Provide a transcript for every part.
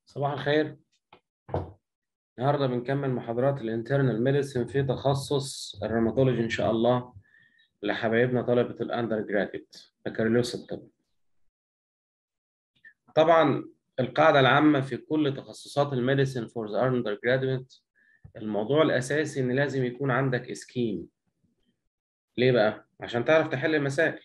صباح الخير النهارده بنكمل محاضرات الانترنال ميديسن في تخصص الروماتولوجي ان شاء الله لحبايبنا طلبه الاندر جراديوت بكالوريوس الطب طبعا القاعده العامه في كل تخصصات الميديسن فور ذا اندر جراديوت الموضوع الاساسي ان لازم يكون عندك اسكيم ليه بقى عشان تعرف تحل المسائل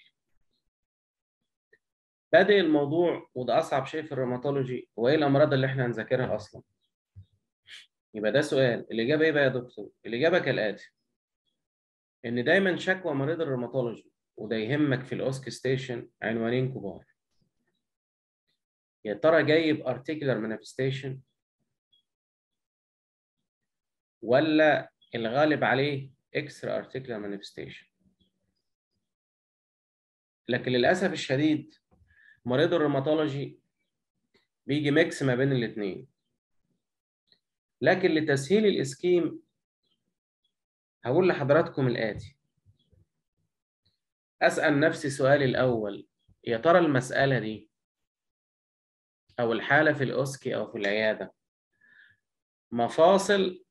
بادئ الموضوع وده اصعب شيء في الروماتولوجي هو ايه الامراض اللي احنا هنذاكرها اصلا يبقى ده سؤال الاجابه ايه بقى يا دكتور الاجابه كالاتي ان دايما شكوى مريض الروماتولوجي وده يهمك في الاوسك ستيشن عنوانين كبار يا ترى جاي بارتيكولار مانيفستيشن ولا الغالب عليه اكسترا ارتيكولار مانيفستيشن لكن للاسف الشديد مريض الروماتولوجي بيجي ميكس ما بين الاثنين لكن لتسهيل الاسكيم هقول لحضراتكم الآتي أسأل نفسي سؤالي الأول يا ترى المسألة دي أو الحالة في الأوسكي أو في العيادة مفاصل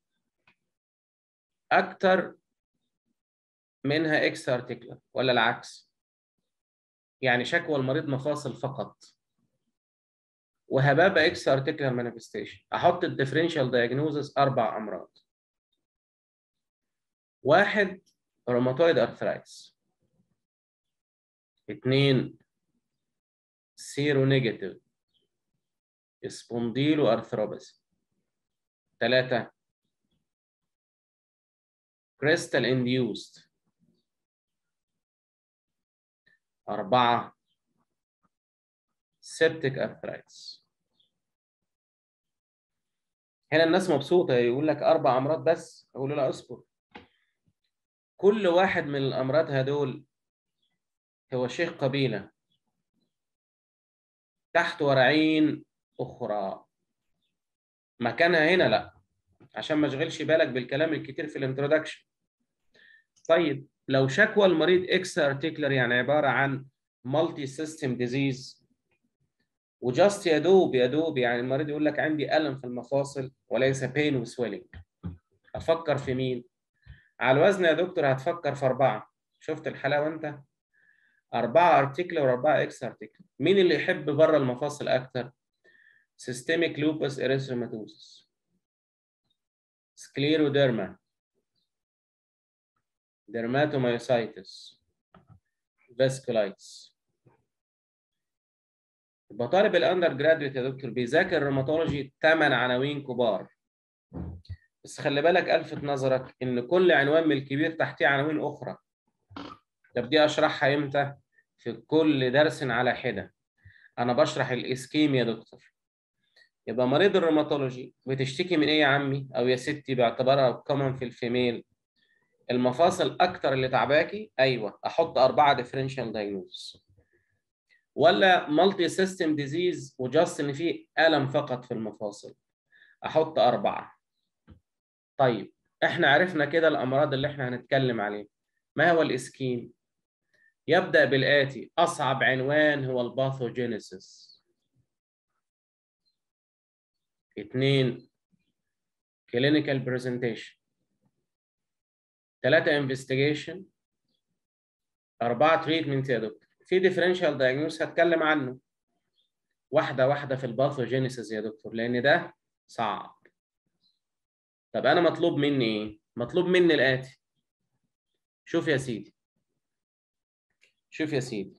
أكتر منها إكس أرتيكلر ولا العكس؟ يعني شكوى المريض مفاصل فقط وهبابة إكس أرتيكلر مانيفستيشن أحط الديفرنشال دايجنوزس أربع أمراض واحد روماتويد ارثرايتس اثنين سيرو نيجاتيف سبونديلو ارثروباثي ثلاثة كريستال انديوست أربعة سيبتيك ارثرايتس هنا الناس مبسوطة يقول لك أربع أمراض بس أقول له لا اصبر كل واحد من الأمراض هدول هو شيخ قبيلة تحت ورعين أخرى مكانها هنا لا عشان ما اشغلش بالك بالكلام الكتير في الانترودكشن طيب لو شكوى المريض اكس ارتيكلر يعني عبارة عن مالتي سيستم ديزيز وجاست يا دوب يا دوب يعني المريض يقول لك عندي ألم في المفاصل وليس بين وسويلنج أفكر في مين؟ على الوزن يا دكتور هتفكر في أربعة شفت الحلاوة أنت؟ أربعة أرتيكل وأربعة إكس أرتيكل مين اللي يحب بره المفاصل أكتر؟ سيستميك لوبس إريثروماتوزس سكليروديرما ديرماتومايوسايتس فاسكولايتس يبقى طالب الاندر جراديوت يا دكتور بيذاكر الروماتولوجي ثمان عناوين كبار بس خلي بالك الفت نظرك ان كل عنوان من الكبير تحتيه عناوين اخرى طب دي اشرحها امتى في كل درس على حده انا بشرح الاسكيم يا دكتور يبقى مريض الروماتولوجي بتشتكي من ايه يا عمي او يا ستي باعتبارها كومن في الفيميل المفاصل اكتر اللي تعباكي ايوه احط اربعه ديفرنشال دايجنوز ولا مالتي سيستم ديزيز وجاست ان في الم فقط في المفاصل احط اربعه طيب احنا عرفنا كده الامراض اللي احنا هنتكلم عليه ما هو الاسكيم يبدا بالاتي اصعب عنوان هو الباثوجينيسيس اثنين كلينيكال برزنتيشن ثلاثة انفستيجيشن أربعة تريتمنت يا دكتور في ديفرنشال دايجنوز هتكلم عنه واحدة واحدة في الباثوجينيسيس يا دكتور لأن ده صعب طب انا مطلوب مني ايه مطلوب مني الاتي شوف يا سيدي شوف يا سيدي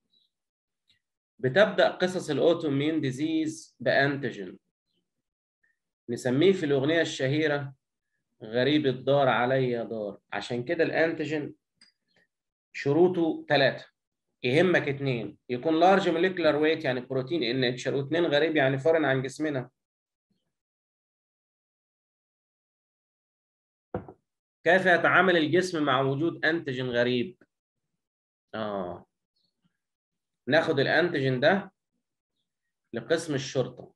بتبدا قصص الاوتومين ديزيز بانتيجين نسميه في الاغنيه الشهيره غريب الدار عليا دار عشان كده الانتيجين شروطه ثلاثه يهمك اثنين يكون لارج موليكولار ويت يعني بروتين ان اتش واثنين غريب يعني فورن عن جسمنا كيف يتعامل الجسم مع وجود انتيجين غريب اه ناخد الانتيجين ده لقسم الشرطه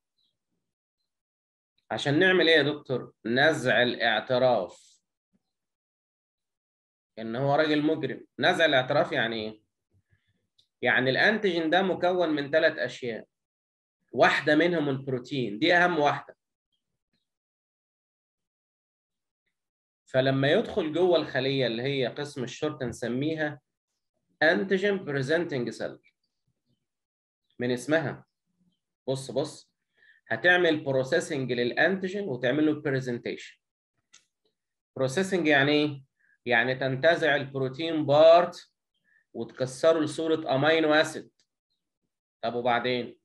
عشان نعمل ايه يا دكتور نزع الاعتراف ان هو راجل مجرم نزع الاعتراف يعني ايه يعني الانتيجين ده مكون من ثلاث اشياء واحده منهم البروتين دي اهم واحده فلما يدخل جوه الخليه اللي هي قسم الشرطه نسميها انتيجين بريزنتنج سيل من اسمها بص بص هتعمل بروسيسنج للانتيجين وتعمل له برزنتيشن بروسيسنج يعني ايه يعني تنتزع البروتين بارت وتكسره لصوره امينو اسيد طب وبعدين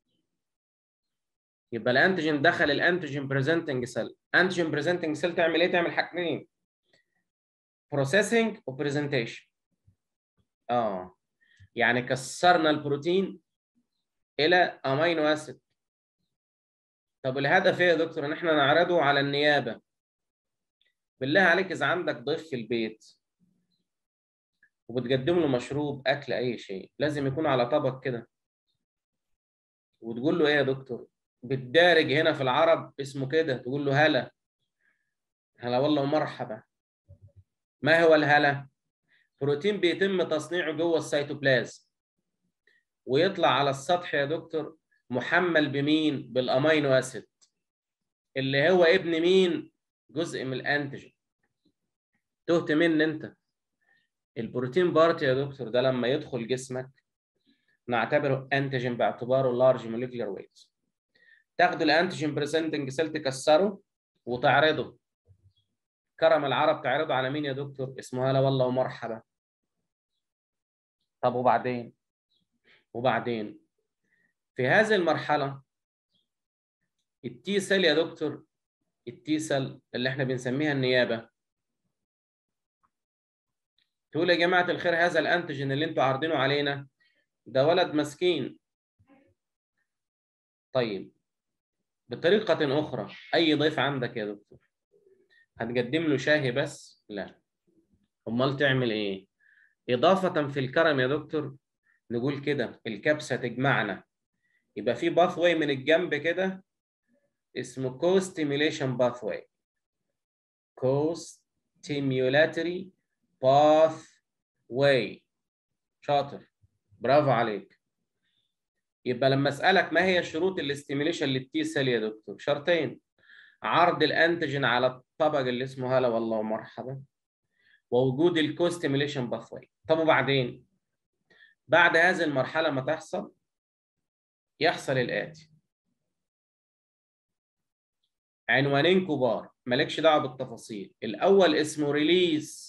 يبقى الانتيجين دخل الانتيجين بريزنتنج سيل انتيجين بريزنتنج سيل تعمل ايه تعمل حاجتين بروسيسنج وبرزنتيشن اه يعني كسرنا البروتين الى امينو اسيد طب الهدف ايه يا دكتور ان احنا نعرضه على النيابه بالله عليك اذا عندك ضيف في البيت وبتقدم له مشروب اكل اي شيء لازم يكون على طبق كده وتقول له ايه يا دكتور بالدارج هنا في العرب اسمه كده تقول له هلا هلا والله ومرحبا ما هو الهلا بروتين بيتم تصنيعه جوه السيتوبلازم ويطلع على السطح يا دكتور محمل بمين بالامينو اسيد اللي هو ابن مين جزء من الانتيجين تهت من انت البروتين بارت يا دكتور ده لما يدخل جسمك نعتبره انتيجين باعتباره لارج موليكولار ويت تاخد الانتيجين بريزنتنج سيل تكسره وتعرضه كرم العرب تعرضه على مين يا دكتور اسمه هلا والله ومرحبا طب وبعدين وبعدين في هذه المرحله التي سيل يا دكتور التي سيل اللي احنا بنسميها النيابه تقول يا جماعه الخير هذا الانتيجين اللي انتوا عارضينه علينا ده ولد مسكين طيب بطريقة أخرى أي ضيف عندك يا دكتور هتقدم له شاهي بس؟ لا أمال تعمل إيه؟ إضافة في الكرم يا دكتور نقول كده الكبسة تجمعنا يبقى في باث واي من الجنب كده اسمه كو ستيميوليشن باث واي كو ستيميولاتري باث واي شاطر برافو عليك يبقى لما اسالك ما هي شروط الاستيميليشن للتي سيل يا دكتور شرطين عرض الانتيجين على الطبق اللي اسمه هلا والله ومرحبا ووجود الكوستيميليشن باثواي طب وبعدين بعد هذه المرحله ما تحصل يحصل الاتي عنوانين كبار مالكش دعوه بالتفاصيل الاول اسمه ريليز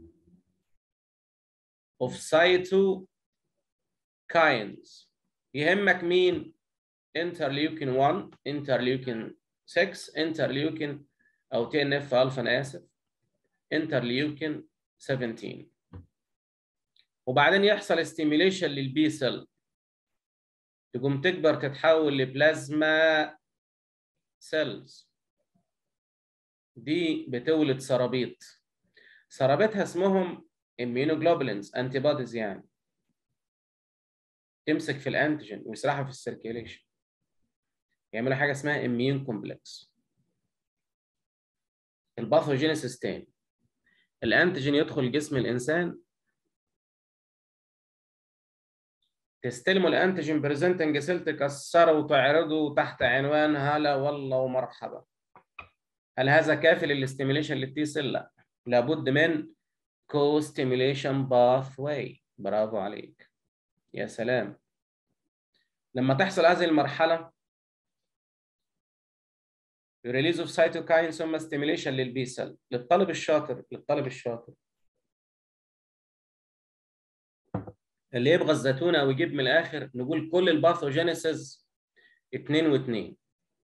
اوف سايتو كاينز يهمك مين انترليوكين 1 انترليوكين 6 انترليوكين او تي ان اف الفا انا اسف انترليوكين 17 وبعدين يحصل ستيميليشن للبي سيل تقوم تكبر تتحول لبلازما سيلز دي بتولد سرابيط سرابيطها اسمهم immunoglobulins انتي بوديز يعني تمسك في الانتيجين ويسرحها في السيركيليشن يعملوا حاجه اسمها اميون كومبلكس الباثوجينيسيس تاني الانتيجين يدخل جسم الانسان تستلموا الانتيجين بريزنتنج سيل تكسره وتعرضه تحت عنوان هلا والله ومرحبا هل هذا كافي للاستيميليشن للتي سيل؟ لا لابد من كو ستيميليشن باث واي برافو عليك يا سلام لما تحصل هذه المرحلة ريليز اوف سايتوكاين ثم ستيميليشن للبي سيل للطالب الشاطر للطالب الشاطر اللي يبغى الزيتونه ويجيب من الاخر نقول كل الباثوجينيسيس اتنين واتنين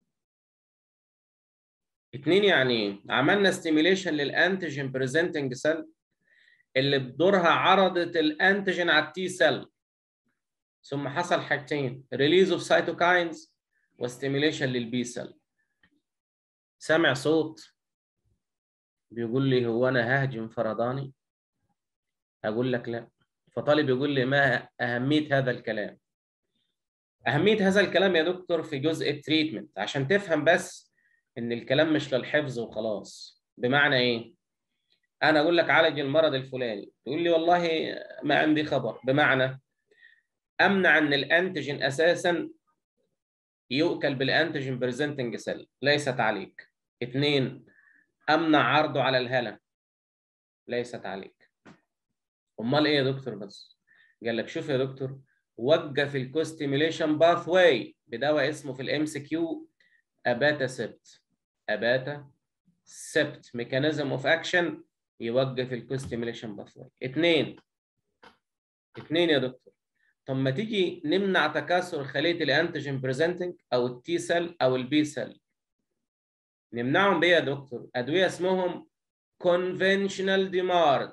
اتنين يعني ايه؟ عملنا ستيميليشن للانتيجين بريزنتنج سيل اللي بدورها عرضت الانتيجين على التي سيل ثم حصل حاجتين ريليز اوف سايتوكاينز وستيميليشن للبي سيل سامع صوت بيقول لي هو انا ههجم فرداني اقول لك لا فطالب يقول لي ما اهميه هذا الكلام اهميه هذا الكلام يا دكتور في جزء التريتمنت عشان تفهم بس ان الكلام مش للحفظ وخلاص بمعنى ايه انا اقول لك عالج المرض الفلاني تقول لي والله ما عندي خبر بمعنى امنع ان الانتيجين اساسا يؤكل بالانتيجين بريزنتنج سيل ليست عليك اثنين امنع عرضه على الهلم ليست عليك امال ايه يا دكتور بس قال لك شوف يا دكتور وقف الكوستيميليشن باث واي بدواء اسمه في الام سي كيو اباتا سبت اباتا سبت ميكانيزم اوف اكشن يوقف الكوستيميليشن باث واي اثنين اثنين يا دكتور طب ما تيجي نمنع تكاثر خليه الانتيجين بريزنتنج او التي سيل او البي سيل نمنعهم بايه يا دكتور ادويه اسمهم conventional ديمارد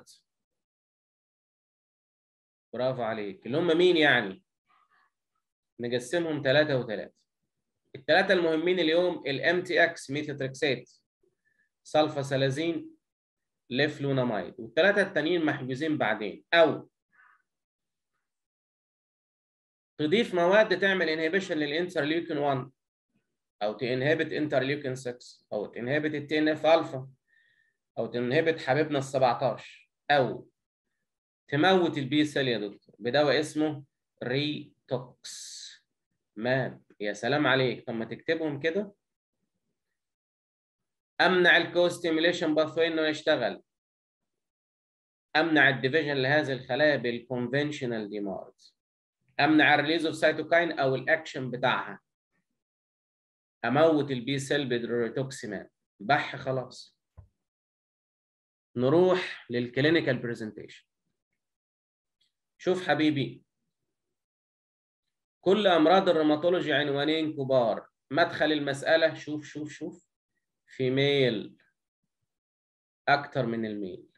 برافو عليك اللي هم مين يعني نقسمهم ثلاثة وثلاثة الثلاثة المهمين اليوم الام تي اكس ميثوتريكسات سلفاسلازين ليفلونامايد والثلاثة التانيين محجوزين بعدين أو تضيف مواد تعمل انهبيشن للانترليوكين 1 او تنهبت انترليوكين 6 او تنهبت التي ان اف الفا او تنهبت حبيبنا ال 17 او تموت البي سيل يا دكتور بدواء اسمه ريتوكس ماب يا سلام عليك طب ما تكتبهم كده امنع الكوستيميليشن باثوي انه يشتغل امنع الديفيجن لهذه الخلايا بالكونفنشنال ديمارز امنع الريليز اوف سيتوكاين او الاكشن بتاعها اموت البي سيل بالريتوكسيماب بح خلاص نروح للكلينيكال برزنتيشن شوف حبيبي كل امراض الروماتولوجي عنوانين كبار مدخل المساله شوف شوف شوف في ميل اكتر من الميل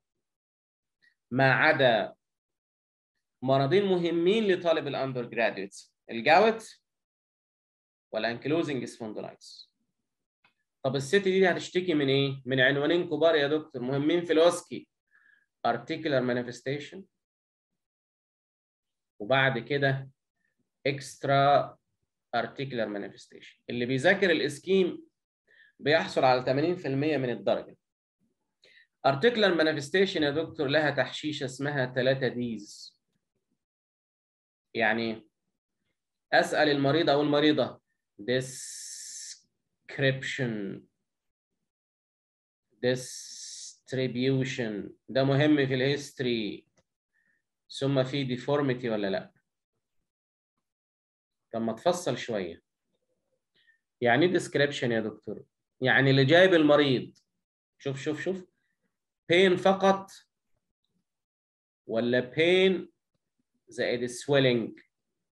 ما عدا مرضين مهمين لطالب الاندر جراديويتس الجاوت والانكلوزنج سبوندلايتس طب الست دي هتشتكي من ايه؟ من عنوانين كبار يا دكتور مهمين في الوسكي articular manifestation وبعد كده extra articular manifestation اللي بيذاكر الاسكيم بيحصل على 80% من الدرجه articular manifestation يا دكتور لها تحشيشه اسمها 3 ديز يعني اسال المريض او المريضه description distribution ده مهم في الهيستوري ثم في deformity ولا لا طب ما تفصل شويه يعني ايه description يا دكتور يعني اللي جايب المريض شوف شوف شوف pain فقط ولا pain زائد swelling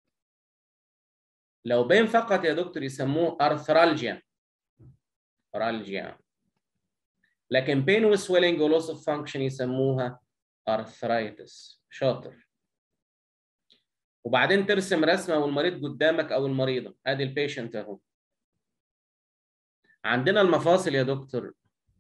لو بين فقط يا دكتور يسموه ارثرالجيا ارالجيا لكن بين وسويلنج ولوس اوف فانكشن يسموها ارثرايتس شاطر وبعدين ترسم رسمه والمريض قدامك او المريضه ادي البيشنت اهو عندنا المفاصل يا دكتور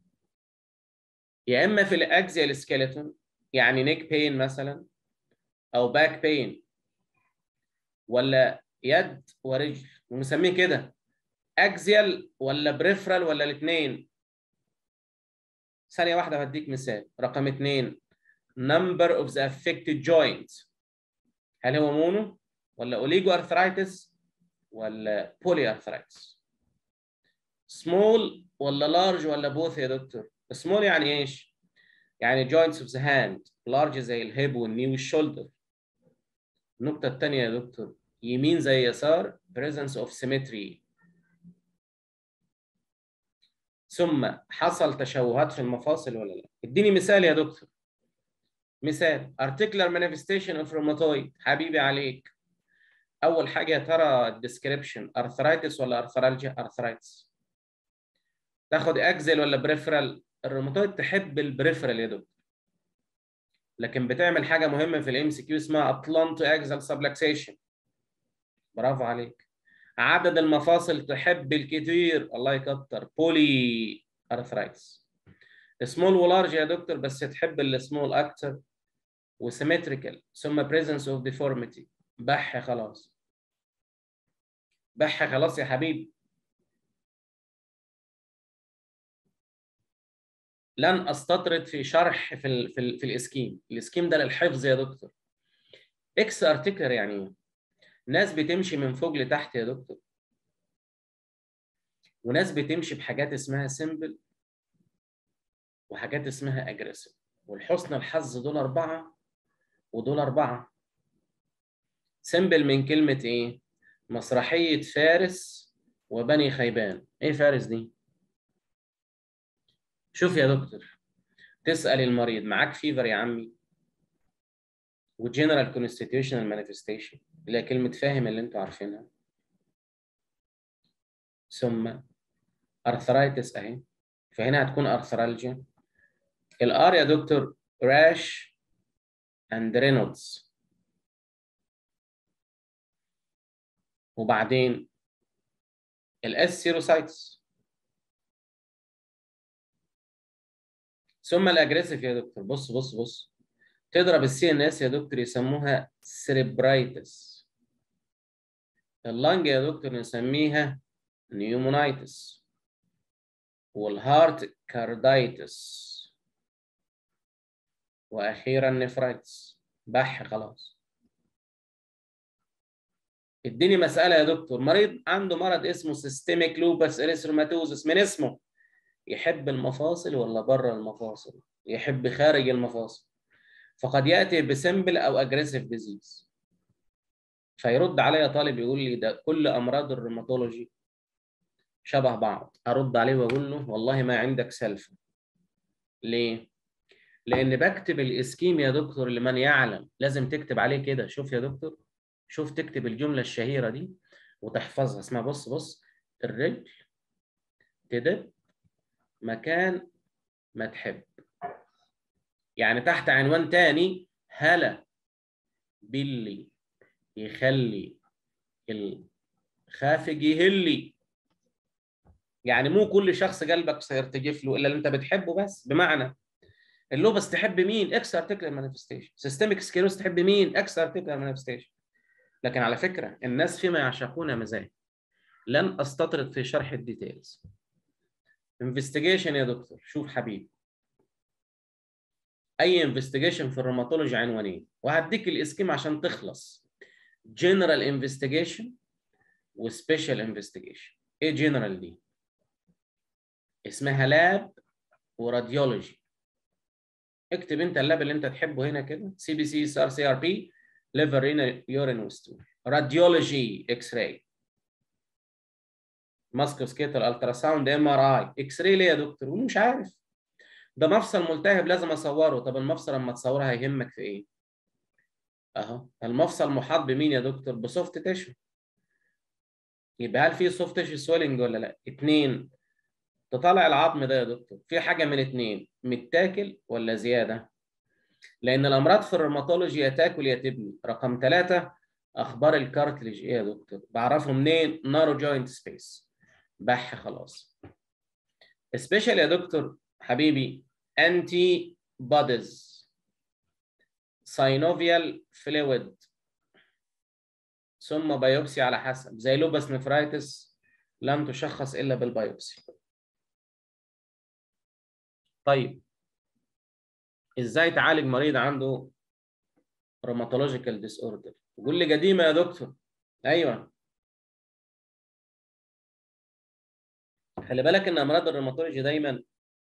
يا اما في الاكزيال سكيلتون يعني نيك بين مثلا او باك بين ولا يد ورجل ونسميه كده اكزيال ولا بريفرال ولا الاثنين ثانيه واحده هديك مثال رقم اثنين number of the affected joints هل هو مونو ولا اوليجو ارثرايتس ولا بولي ارثرايتس small ولا large ولا بوث يا دكتور small يعني ايش يعني joints of the hand large زي الهيب والني والشولدر النقطة الثانية يا دكتور يمين زي يسار presence of symmetry ثم حصل تشوهات في المفاصل ولا لا اديني مثال يا دكتور مثال articular manifestation of rheumatoid حبيبي عليك اول حاجه يا ترى description arthritis ولا arthralgia arthritis تاخد اكزل ولا بريفرال الروماتويد تحب البريفرال يا دكتور لكن بتعمل حاجه مهمه في الام سي كيو اسمها اتلانتو اكزل سبلكسيشن برافو عليك عدد المفاصل تحب الكتير الله يكتر بولي ارثرايتس سمول ولارج يا دكتور بس تحب السمول اكتر وسيمتريكال ثم بريزنس اوف ديفورميتي بح خلاص بح خلاص يا حبيبي لن استطرد في شرح في ال في, ال في الاسكيم الاسكيم ده للحفظ يا دكتور اكس ارتكلر يعني ايه ناس بتمشي من فوق لتحت يا دكتور وناس بتمشي بحاجات اسمها سيمبل وحاجات اسمها اجريسيف والحسن الحظ دول اربعه ودول اربعه سيمبل من كلمه ايه مسرحيه فارس وبني خيبان ايه فارس دي شوف يا دكتور تسال المريض معاك فيفر يا عمي وجنرال كونستيتيوشنال مانيفستيشن اللي هي كلمه فاهم اللي انتوا عارفينها ثم ارثرايتس اهي فهنا هتكون ارثرالجيا الار يا دكتور راش اند رينولدز وبعدين الاس سيروسايتس ثم الاجريسيف يا دكتور بص بص بص تضرب السي ان اس يا دكتور يسموها سيريبرايتس اللنج يا دكتور نسميها نيومونايتس والهارت كاردايتس واخيرا نفرايتس بح خلاص اديني مساله يا دكتور مريض عنده مرض اسمه سيستميك لوبس اريثروماتوزس من اسمه يحب المفاصل ولا بره المفاصل يحب خارج المفاصل فقد ياتي بسمبل او اجريسيف ديزيز فيرد عليا طالب يقول لي ده كل امراض الروماتولوجي شبه بعض ارد عليه واقول له والله ما عندك سلفه ليه لان بكتب الاسكيم يا دكتور لمن يعلم لازم تكتب عليه كده شوف يا دكتور شوف تكتب الجمله الشهيره دي وتحفظها اسمها بص بص الرجل تدب مكان ما تحب يعني تحت عنوان تاني هلا باللي يخلي الخافج يهلي يعني مو كل شخص قلبك سيرتجف له الا اللي انت بتحبه بس بمعنى اللوبس تحب مين اكس ارتكلر مانيفستيشن سيستميك سكيروس تحب مين اكس ارتكلر مانيفستيشن لكن على فكره الناس فيما يعشقون مزاج لن استطرد في شرح الديتيلز انفستيجيشن يا دكتور شوف حبيبي اي انفستيجيشن في الروماتولوجي عنوانين وهديك الاسكيم عشان تخلص جنرال انفستيجيشن وسبيشال انفستيجيشن ايه جنرال دي اسمها لاب وراديولوجي اكتب انت اللاب اللي انت تحبه هنا كده سي بي سي سار سي ار بي ليفر رينا يورين وستول راديولوجي اكس راي ماسكوسكيتال الترا ساوند ام ار اي اكس راي ليه يا دكتور مش عارف ده مفصل ملتهب لازم اصوره طب المفصل لما تصوره هيهمك في ايه اهو المفصل محاط بمين يا دكتور بسوفت تيشو يبقى هل في سوفت تيشو سويلنج ولا لا اتنين تطلع العظم ده يا دكتور في حاجه من اتنين متاكل ولا زياده لان الامراض في الروماتولوجي يا تاكل يا تبني رقم ثلاثة اخبار الكارتليج ايه يا دكتور بعرفه منين نارو جوينت سبيس بح خلاص سبيشال يا دكتور حبيبي انتي بوديز ساينوفيال فلويد ثم بايوبسي على حسب زي لوبس نفرايتس لم تشخص الا بالبايوبسي طيب ازاي تعالج مريض عنده روماتولوجيكال ديس اوردر يقول لي قديمه يا دكتور ايوه خلي بالك ان امراض الروماتولوجي دايما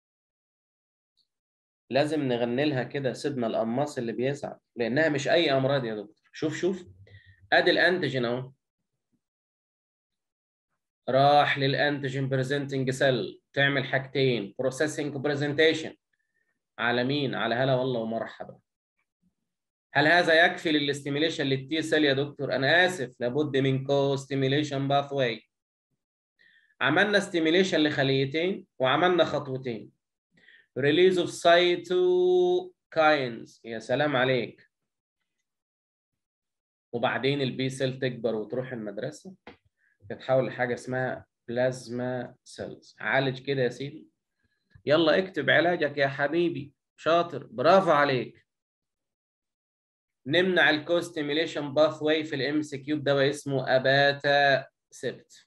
لازم نغني لها كده سيدنا القماص اللي بيسعد لانها مش اي امراض يا دكتور شوف شوف ادي الانتيجين اهو راح للانتيجين بريزنتنج سيل تعمل حاجتين بروسيسنج وبرزنتيشن على مين على هلا والله ومرحبا هل هذا يكفي للاستيميليشن للتي سيل يا دكتور انا اسف لابد من كو ستيميليشن باث واي عملنا استيميليشن لخليتين وعملنا خطوتين ريليز اوف سايتوكاينز يا سلام عليك وبعدين البي سيل تكبر وتروح المدرسه تتحول لحاجه اسمها بلازما سيلز عالج كده يا سيدي يلا اكتب علاجك يا حبيبي شاطر برافو عليك نمنع الكوستيميليشن باث واي في الام سي كيو دواء اسمه اباتا سبت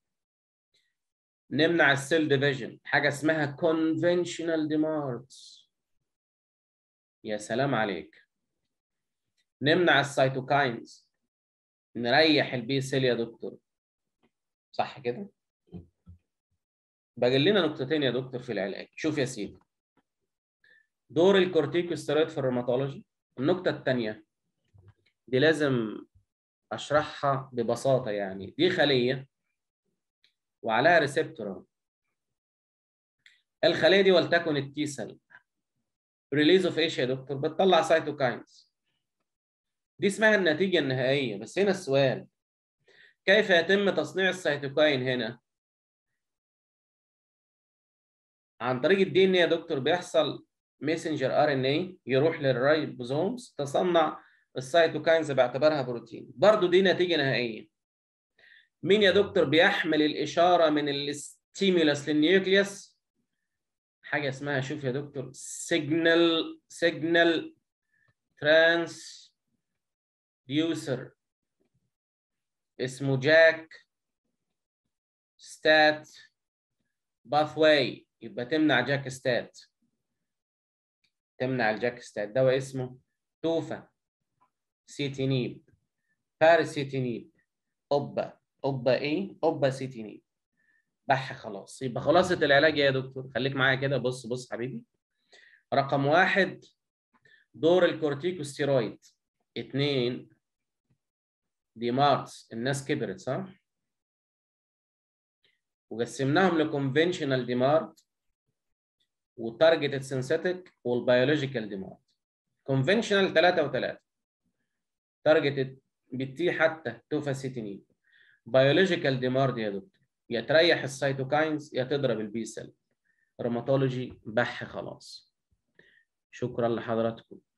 نمنع السيل ديفيجن حاجه اسمها كونفنشنال ديمارتس يا سلام عليك نمنع السيتوكاينز نريح البي سيل يا دكتور صح كده باقي لنا نقطتين يا دكتور في العلاج شوف يا سيدي دور الكورتيكوستيرويد في الروماتولوجي النقطة الثانية دي لازم أشرحها ببساطة يعني دي خلية وعليها ريسبتور الخلية دي ولتكن التي سيل ريليز اوف ايش يا دكتور بتطلع سيتوكاينز دي اسمها النتيجة النهائية بس هنا السؤال كيف يتم تصنيع السيتوكاين هنا عن طريق الدي ان يا دكتور بيحصل ميسنجر ار ان اي يروح للرايبوزومز تصنع السيتوكاينز باعتبارها بروتين برضو دي نتيجه نهائيه مين يا دكتور بيحمل الاشاره من الستيمولس للنيوكليوس حاجه اسمها شوف يا دكتور سيجنال سيجنال ترانس ديوسر اسمه جاك ستات باثواي يبقى تمنع جاك ستات تمنع الجاك ستات دواء اسمه توفا سيتينيب باراسيتينيب اوبا اوبا ايه اوبا سيتينيب بح خلاص يبقى خلاصة العلاج يا دكتور خليك معايا كده بص بص حبيبي رقم واحد دور الكورتيكوستيرويد اتنين دي مارس الناس كبرت صح؟ وقسمناهم لكونفنشنال ديمارت وتارجتد سينثيتك والبيولوجيكال ديمارت كونفنشنال 3 و3 تارجتد بالتي حتى توفاسيتينين بيولوجيكال ديمارد يا دكتور يا تريح السيتوكاينز يا تضرب البي سيل روماتولوجي بح خلاص شكرا لحضراتكم